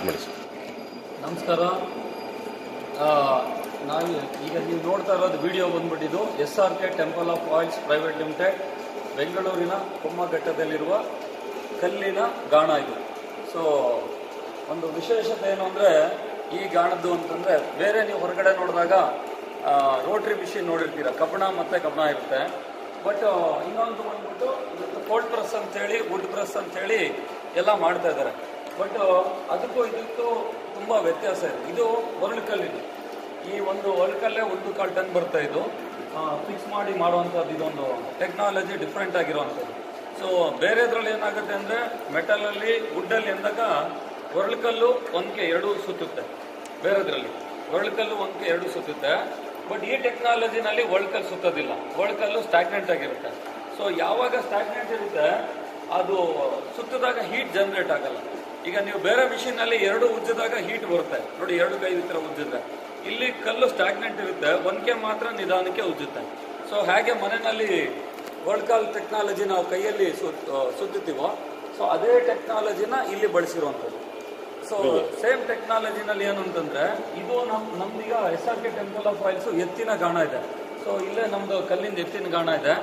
ಮಾಡಿ ಸರ್ ನಮಸ್ಕಾರ ಆ, ನಾವು ಈಗ ನೀವು ನೋಡ್ತಾ ಇರೋದು ವಿಡಿಯೋ ಬಂದ್ಬಿಟ್ಟಿದ್ದು S R K temple of oils private limited ಬೆಂಗಳೂರಿನ ಕೊಮ್ಮಘಟ್ಟದಲ್ಲಿರುವ ಕಲ್ಲಿನ ಗಾಣ ಇದು ಸೊ ಒಂದು ವಿಶೇಷತೆ ಏನು ಅಂದರೆ ಈ ಗಾಣದ್ದು ಅಂತಂದರೆ ಬೇರೆ ನೀವು ಹೊರಗಡೆ ನೋಡಿದಾಗ ರೋಟ್ರಿ ಮಿಷಿನ್ ನೋಡಿರ್ತೀರ ಕಬ್ಬಣ ಮತ್ತು ಕಬ್ಬಣ ಇರುತ್ತೆ ಬಟ್ ಇನ್ನೊಂದು ಬಂದ್ಬಿಟ್ಟು ಇದಕ್ಕೆ ಕೋಲ್ಡ್ ಪ್ರೆಸ್ ಅಂತೇಳಿ ವುಡ್ ಪ್ರೆಸ್ ಅಂತೇಳಿ ಎಲ್ಲ ಮಾಡ್ತಾ ಇದ್ದಾರೆ ಬಟ್ ಅದಕ್ಕೂ ಇದಕ್ಕೂ ತುಂಬ ವ್ಯತ್ಯಾಸ ಇದೆ ಇದು ಒರಳುಕಲ್ಲಿದು ಈ ಒಂದು ಒರಳುಕಲ್ಲೇ ಒಂದು ಕಾಲು ಟನ್ ಬರ್ತಾ ಇದು ಫಿಕ್ಸ್ ಮಾಡಿ ಮಾಡುವಂಥದ್ದು ಇದೊಂದು ಟೆಕ್ನಾಲಜಿ ಡಿಫ್ರೆಂಟ್ ಆಗಿರುವಂಥದ್ದು ಸೊ ಬೇರೆದ್ರಲ್ಲಿ ಏನಾಗುತ್ತೆ ಅಂದರೆ ಮೆಟಲಲ್ಲಿ ವುಡ್ಡಲ್ಲಿ ಎಂದಾಗ ಒರಳುಕಲ್ಲು ಒಂದ್ಕೆ ಎರಡು ಸುತ್ತುತ್ತೆ ಬೇರೆದ್ರಲ್ಲಿ ಒರಳುಕಲ್ಲು ಒಂದ್ಕೆ ಎರಡು ಸುತ್ತುತ್ತೆ ಬಟ್ ಈ ಟೆಕ್ನಾಲಜಿನಲ್ಲಿ ಒಳ್ಕಲ್ಲು ಸುತ್ತೋದಿಲ್ಲ ಒಳ್ಕಲ್ಲು ಸ್ಟಾಗ್ನೆಂಟ್ ಆಗಿರುತ್ತೆ ಸೊ ಯಾವಾಗ ಸ್ಟಾಗ್ನೆಂಟ್ ಇರುತ್ತೆ ಅದು ಸುತ್ತಿದಾಗ ಹೀಟ್ ಜನರೇಟ್ ಆಗಲ್ಲ ಈಗ ನೀವು ಬೇರೆ machine ನಲ್ಲಿ ಎರಡು ಉಜ್ಜಿದಾಗ ಹೀಟ್ ಬರುತ್ತೆ ನೋಡಿ ಎರಡು ಕೈ ಈ ಥರ ಉಜ್ಜಿದ್ರೆ ಇಲ್ಲಿ ಕಲ್ಲು ಸ್ಟಾಗ್ನೆಂಟ್ ಇರುತ್ತೆ ಒಂದ್ಕೆ ಮಾತ್ರ ನಿಧಾನಕ್ಕೆ ಉಜ್ಜುತ್ತೆ ಸೊ ಹಾಗೆ ಮನೆಯಲ್ಲಿ ವರ್ಲ್ಕಾಲ್ ಟೆಕ್ನಾಲಜಿ ನಾವು ಕೈಯಲ್ಲಿ ಸುತ್ ಸುತ್ತುತ್ತೀವೋ ಸೊ ಅದೇ ಟೆಕ್ನಾಲಜಿನ ಇಲ್ಲಿ ಬಳಸಿರುವಂಥದ್ದು ಸೊ ಸೇಮ್ ಟೆಕ್ನಾಲಜಿನಲ್ಲಿ ಏನು ಅಂತಂದ್ರೆ ಇದು ನಮ್ ನಮ್ದೀಗ S R K temple of oils ಎತ್ತಿನ ಗಾಣ ಇದೆ ಸೊ ಇಲ್ಲೇ ನಮ್ದು ಕಲ್ಲಿಂದ ಎತ್ತಿನ ಗಾಣ ಇದೆ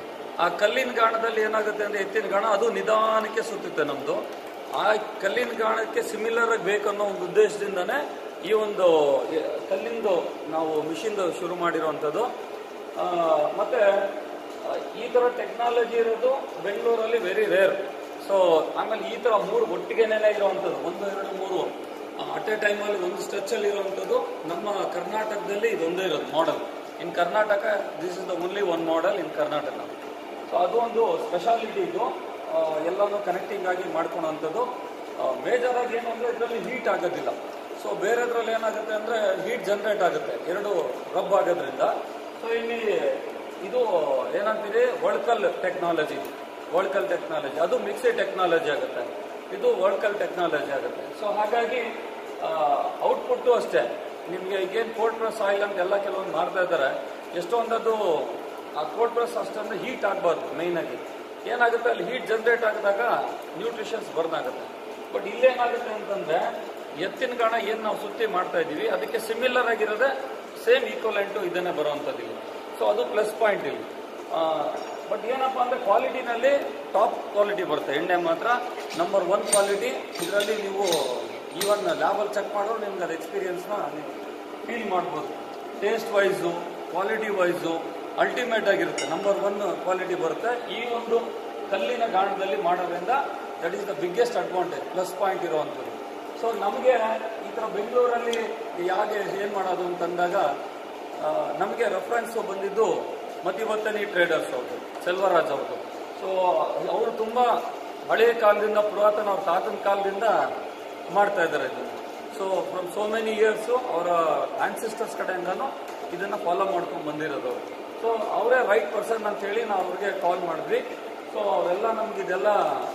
ಆ ಕಲ್ಲಿನ ಗಾಣದಲ್ಲಿ ಏನಾಗುತ್ತೆ ಅಂದ್ರೆ ಎತ್ತಿನ ಗಾಣ ಅದು ನಿಧಾನಕ್ಕೆ ಸುತ್ತುತ್ತೆ ನಮ್ದು ಆ ಕಲ್ಲಿನ ಗಾಣಕ್ಕೆ ಸಿಮಿಲರ್ ಆಗಿ ಬೇಕನ್ನೋ ಒಂದು ಉದ್ದೇಶದಿಂದನೇ ಈ ಒಂದು ಎ- ಕಲ್ಲಿಂದು ನಾವು ಮಿಷಿನ್ದು ಶುರು ಮಾಡಿರುವಂಥದ್ದು ಆ, ಮತ್ತೆ ಆ, ಈ ತರ ಟೆಕ್ನಾಲಜಿ ಇರೋದು ಬೆಂಗಳೂರಲ್ಲಿ ವೆರಿ ರೇರ್ ಸೊ ಆಮೇಲೆ ಈ ತರ ಮೂರು ಒಟ್ಟಿಗೆನೇ ಇರುವಂಥದ್ದು ಒಂದು ಎರಡು ಮೂರು ಅಟ್ ಎ ಟೈಮಲ್ಲಿ ಒಂದು ಸ್ಟ್ರೆಚಲ್ಲಿ ಇರುವಂಥದ್ದು ನಮ್ಮ ಕರ್ನಾಟಕದಲ್ಲಿ ಇದೊಂದೇ ಇರೋದು model in Karnataka this is the only one model in Karnataka so ಅದು ಒಂದು ಸ್ಪೆಷಾಲಿಟಿ ಇದು ಆ, ಎಲ್ಲಾನು ಕನೆಕ್ಟಿಂಗ್ ಆಗಿ ಮಾಡ್ಕೊಳೋಂಥದ್ದು ಮೇಜರ್ ಆಗಿ ಏನು ಅಂದ್ರೆ ಇದರಲ್ಲಿ ಹೀಟ್ ಆಗೋದಿಲ್ಲ ಸೊ ಬೇರೆದ್ರಲ್ಲಿ ಏನಾಗುತ್ತೆ ಅಂದ್ರೆ ಹೀಟ್ ಜನರೇಟ್ ಆಗುತ್ತೆ ಎರಡು ರಬ್ ಆಗೋದ್ರಿಂದ ಸೊ ಇಲ್ಲಿ ಇದು ಏನಂತೀರಿ ವರ್ಲ್ಕಲ್ ಟೆಕ್ನಾಲಜಿ ವರ್ಲ್ಕಲ್ ಟೆಕ್ನಾಲಜಿ ಅದು ಮಿಕ್ಸಿ ಟೆಕ್ನಾಲಜಿ ಆಗುತ್ತೆ ಇದು ವರ್ಲ್ಕಲ್ ಟೆಕ್ನಾಲಜಿ ಆಗುತ್ತೆ ಸೊ ಹಾಗಾಗಿ ಔಟ್ಪುಟ್ಟು ಅಷ್ಟೇ ನಿಮಗೆ ಈಗೇನು ಕೋಲ್ಡ್ ಪ್ರೆಸ್ ಆಯಿಲ್ ಅಂತ ಎಲ್ಲ ಕೆಲವೊಂದು ಮಾಡ್ತಾ ಇದ್ದಾರೆ ಎಷ್ಟೊಂದದು ಆ ಕೋಲ್ಡ್ ಪ್ರೆಸ್ ಅಷ್ಟೊಂದು ಹೀಟ್ ಆಗಬಾರ್ದು ಮೇಯ್ನಾಗಿ ಏನಾಗುತ್ತೆ ಅಲ್ಲಿ ಹೀಟ್ ಜನರೇಟ್ ಆಗಿದಾಗ ನ್ಯೂಟ್ರಿಷನ್ಸ್ ಬರ್ನ್ ಆಗುತ್ತೆ ಬಟ್ ಇಲ್ಲೇನಾಗುತ್ತೆ ಅಂತಂದ್ರೆ ಎತ್ತಿನ ಗಾಣ ಏನು ನಾವು ಸುತ್ತಿ ಮಾಡ್ತಾ ಇದ್ದೀವಿ ಅದಕ್ಕೆ ಸಿಮಿಲರ್ ಆಗಿರೋದೇ ಸೇಮ್ ಈಕ್ವಲೆಂಟು ಇದನ್ನೇ ಬರುವಂಥದ್ದು ಇಲ್ಲಿ ಸೊ ಅದು ಪ್ಲಸ್ ಪಾಯಿಂಟ್ ಇಲ್ಲಿ ಬಟ್ ಏನಪ್ಪಾ ಅಂದ್ರೆ ಕ್ವಾಲಿಟಿನಲ್ಲಿ ಟಾಪ್ ಕ್ವಾಲಿಟಿ ಬರುತ್ತೆ ಎಣ್ಣೆ ಮಾತ್ರ ನಂಬರ್ ಒನ್ ಕ್ವಾಲಿಟಿ ಇದರಲ್ಲಿ ನೀವು ಈವನ್ ಲ್ಯಾಬಲ್ಲಿ ಚೆಕ್ ಮಾಡೋರು ನಿಮ್ಗೆ ಅದು ಎಕ್ಸ್ಪೀರಿಯನ್ಸ್ನ ನೀವು ಫೀಲ್ ಮಾಡ್ಬೋದು taste wise quality wise ultimate ಆಗಿರುತ್ತೆ ನಂಬರ್ ಒನ್ ಕ್ವಾಲಿಟಿ ಬರುತ್ತೆ ಈ ಒಂದು ಕಲ್ಲಿನ ಗಾಣದಲ್ಲಿ ಮಾಡೋದ್ರಿಂದ that is the biggest advantage plus point ಇರುವಂಥದ್ದು ಸೊ ನಮಗೆ ಈ ಥರ ಬೆಂಗಳೂರಲ್ಲಿ ಯಾಕೆ ಏನು ಮಾಡೋದು ಅಂತಂದಾಗ ಆ, ನಮಗೆ ರೆಫರೆನ್ಸ್ ಬಂದಿದ್ದು ಮತಿವತ್ತನಿ ಟ್ರೇಡರ್ಸ್ ಅವ್ರದ್ದು ಸೆಲ್ವರಾಜ್ ಅವ್ರದ್ದು ಸೊ ಅವರು ತುಂಬ ಹಳೆಯ ಕಾಲದಿಂದ ಪುರಾತನ ಅವ್ರ ತಾತನ ಕಾಲದಿಂದ ಮಾಡ್ತಾ ಇದ್ದಾರೆ ಇದನ್ನು so from so many years ಅವರ ಆನ್ಸಿಸ್ಟರ್ಸ್ ಕಡೆಯಿಂದನೂ ಇದನ್ನು ಫಾಲೋ ಮಾಡ್ಕೊಂಡು ಬಂದಿರೋದು ಅವರು ಸೊ ಅವರೇ ರೈಟ್ ಪರ್ಸನ್ ಅಂತ ಹೇಳಿ ನಾವು ಅವ್ರಿಗೆ ಕಾಲ್ ಮಾಡಿದ್ವಿ ಸೊ ಅವರೆಲ್ಲ ನಮ್ಗೆ ಇದೆಲ್ಲ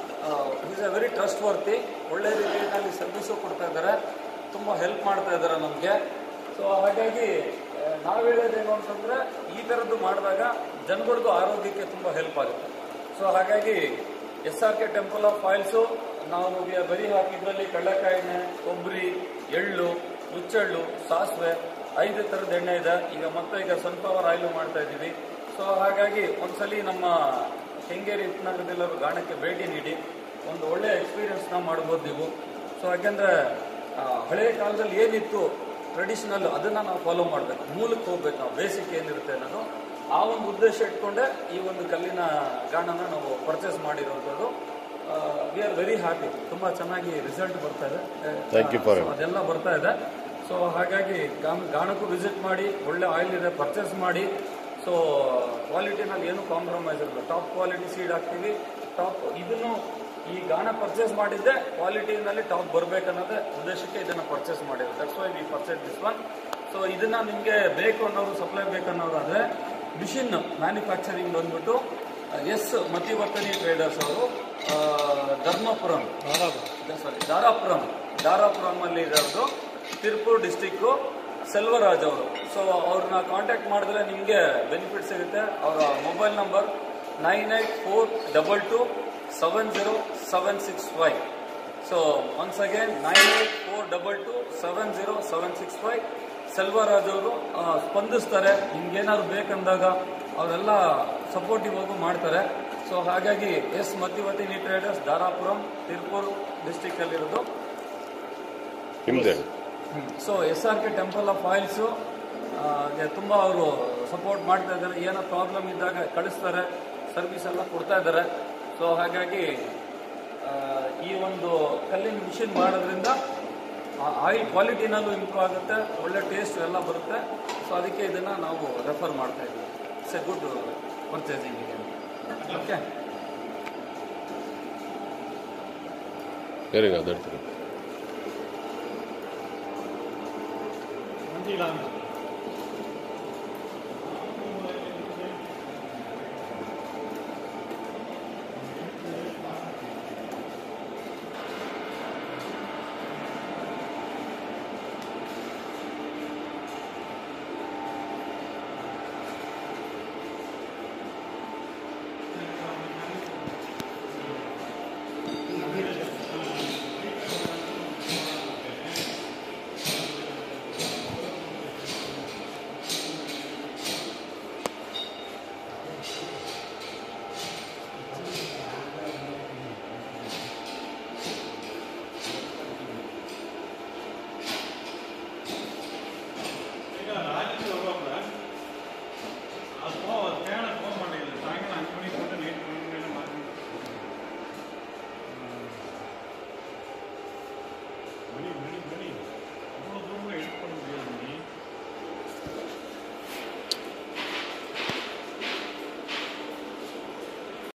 is a very trustworthy ಒಳ್ಳೆ ರೀತಿಯಲ್ಲಿ ಸರ್ವಿಸು ಕೊಡ್ತಾ ಇದ್ದಾರೆ ತುಂಬ ಹೆಲ್ಪ್ ಮಾಡ್ತಾ ಇದ್ದಾರೆ ನಮಗೆ ಸೊ ಹಾಗಾಗಿ ನಾವು ಹೇಳೋದೇನು ಅಂತಂದ್ರೆ ಈ ಥರದ್ದು ಮಾಡಿದಾಗ ಜನಗಳದ್ದು ಆರೋಗ್ಯಕ್ಕೆ ತುಂಬ ಹೆಲ್ಪ್ ಆಗುತ್ತೆ ಸೊ ಹಾಗಾಗಿ S R K temple of oils ನಾವು ವಿ ಆರ್ ವೆರಿ ಹ್ಯಾಪಿ ಇದರಲ್ಲಿ ಕಡಲೆಕಾಯಿ ಎಣ್ಣೆ ಕೊಬ್ಬರಿ ಎಳ್ಳು ಹುಚ್ಚೆಳ್ಳು ಸಾಸಿವೆ ಐದು ಥರದ ಎಣ್ಣೆ ಇದೆ ಈಗ ಮತ್ತೆ ಈಗ ಸನ್ಫ್ಲವರ್ ಆಯಿಲು ಮಾಡ್ತಾ ಇದ್ದೀವಿ ಸೊ ಹಾಗಾಗಿ ಒಂದ್ಸಲಿ ನಮ್ಮ ಕೆಂಗೇರಿ ಉಪನಗರದಲ್ಲರೂ ಗಾಣಕ್ಕೆ ಭೇಟಿ ನೀಡಿ ಒಂದು ಒಳ್ಳೆ ಎಕ್ಸ್ಪೀರಿಯನ್ಸ್ನ ಮಾಡ್ಬೋದು ನೀವು ಸೊ ಯಾಕೆಂದ್ರೆ ಆ, ಹಳೆಯ ಕಾಲದಲ್ಲಿ ಏನಿತ್ತು ಟ್ರೆಡಿಷನಲ್ ಅದನ್ನ ನಾವು ಫಾಲೋ ಮಾಡಬೇಕು ಮೂಲಕ್ಕೆ ಹೋಗ್ಬೇಕು ನಾವು ಬೇಸಿಕ್ ಏನಿರುತ್ತೆ ಅನ್ನೋದು ಆ ಒಂದು ಉದ್ದೇಶ ಇಟ್ಕೊಂಡೆ ಈ ಒಂದು ಕಲ್ಲಿನ ಗಾಣನ ನಾವು ಪರ್ಚೇಸ್ ಮಾಡಿರುವಂಥದ್ದು ವಿ ಆರ್ ವೆರಿ ಹ್ಯಾಪಿ ತುಂಬ ಚೆನ್ನಾಗಿ ರಿಸಲ್ಟ್ ಬರ್ತಾ ಇದೆ Thank you for it. So, ಅದೆಲ್ಲ ಬರ್ತಾ ಇದೆ ಸೊ ಹಾಗಾಗಿ ಗಾಣ- ಗಾಣಕ್ಕೂ ವಿಸಿಟ್ ಮಾಡಿ ಒಳ್ಳೆ ಆಯಿಲ್ ಇದೆ ಪರ್ಚೇಸ್ ಮಾಡಿ ಸೊ ಕ್ವಾಲಿಟಿನಲ್ಲಿ ಏನು ಕಾಂಪ್ರಮೈಸ್ ಇರಲ್ಲ ಟಾಪ್ ಕ್ವಾಲಿಟಿ ಸೀಡ್ ಹಾಕ್ತೀವಿ ಟಾಪ್ ಇದನ್ನು ಈ ಗಾಣ ಪರ್ಚೇಸ್ ಮಾಡಿದ್ದೆ ಕ್ವಾಲಿಟಿನಲ್ಲಿ ಟಾಪ್ ಬರ್ಬೇಕನ್ನೋದೇ ಉದ್ದೇಶಕ್ಕೆ ಇದನ್ನ ಪರ್ಚೇಸ್ ಮಾಡಿರೋದು that's why we purchase this one so ಇದನ್ನ ನಿಮಗೆ ಬೇಕು ಅನ್ನೋರು ಸಪ್ಲೈ ಬೇಕನ್ನೋದಾದ್ರೆ ಮಿಷಿನ್ ಮ್ಯಾನುಫ್ಯಾಕ್ಚರಿಂಗ್ ಬಂದ್ಬಿಟ್ಟು ಎಸ್ ಮತಿವರ್ತನಿ ಟ್ರೇಡರ್ಸ್ ಅವರು ಆ, ಧರ್ಮಪುರಂ ಸಾರಿ ದಾರಾಪುರಂ ದಾರಾಪುರಂ ಅಲ್ಲಿ ಇರೋದು ತಿರುಪೂರ್ ಡಿಸ್ಟಿಕ್ಕು ಸೆಲ್ವರಾಜ್ ಅವರು ಸೊ ಅವ್ರನ್ನ ಕಾಂಟ್ಯಾಕ್ಟ್ ಮಾಡಿದ್ರೆ ನಿಮಗೆ ಬೆನಿಫಿಟ್ ಸಿಗುತ್ತೆ ಅವರ mobile number nine eight four double two seven zero seven six five so once again nine eight four double two seven zero seven six five Selvaraj ಅವರು ಆ, ಸ್ಪಂದಿಸ್ತಾರೆ ನಿಮ್ಗೇನಾದ್ರು ಬೇಕಂದಾಗ ಅವರೆಲ್ಲ ಸಪೋರ್ಟಿವ್ ಆಗೂ ಮಾಡ್ತಾರೆ ಸೊ ಹಾಗಾಗಿ ಎಸ್ ಮತಿವತಿನಿ ಟ್ರೇಡರ್ಸ್ ದಾರಾಪುರಂ ತಿರುಪೂರ್ ಡಿಸ್ಟಿಕ್ ಅಲ್ಲಿರೋದು ನಿಮ್ದೆ so S R K temple of oils ತುಂಬ ಅವರು ಸಪೋರ್ಟ್ ಮಾಡ್ತಾ ಇದ್ದಾರೆ ಏನೋ ಪ್ರಾಬ್ಲಮ್ ಇದ್ದಾಗ ಕಳಿಸ್ತಾರೆ ಸರ್ವಿಸ್ ಎಲ್ಲ ಕೊಡ್ತಾ ಇದ್ದಾರೆ ಸೊ ಹಾಗಾಗಿ ಆ, ಈ ಒಂದು ಕಲ್ಲಿನ ಮಿಷಿನ್ ಮಾಡೋದ್ರಿಂದ ಆಯಿಲ್ ಕ್ವಾಲಿಟಿನಲ್ಲೂ ಇಂಪ್ರೂವ್ ಆಗುತ್ತೆ ಒಳ್ಳೆ ಟೇಸ್ಟ್ ಎಲ್ಲ ಬರುತ್ತೆ ಸೊ ಅದಕ್ಕೆ ಇದನ್ನು ನಾವು ರೆಫರ್ ಮಾಡ್ತಾ ಇದ್ದೀವಿ ಇಟ್ಸ್ ಎ ಗುಡ್ ಪರ್ಚೇಸಿಂಗ್ ಇದೆ ಓಕೆ ಯಾರಿಗೆ ಅದಾಡ್ತಾರೆ ಮಂಜಿಲ್ಲ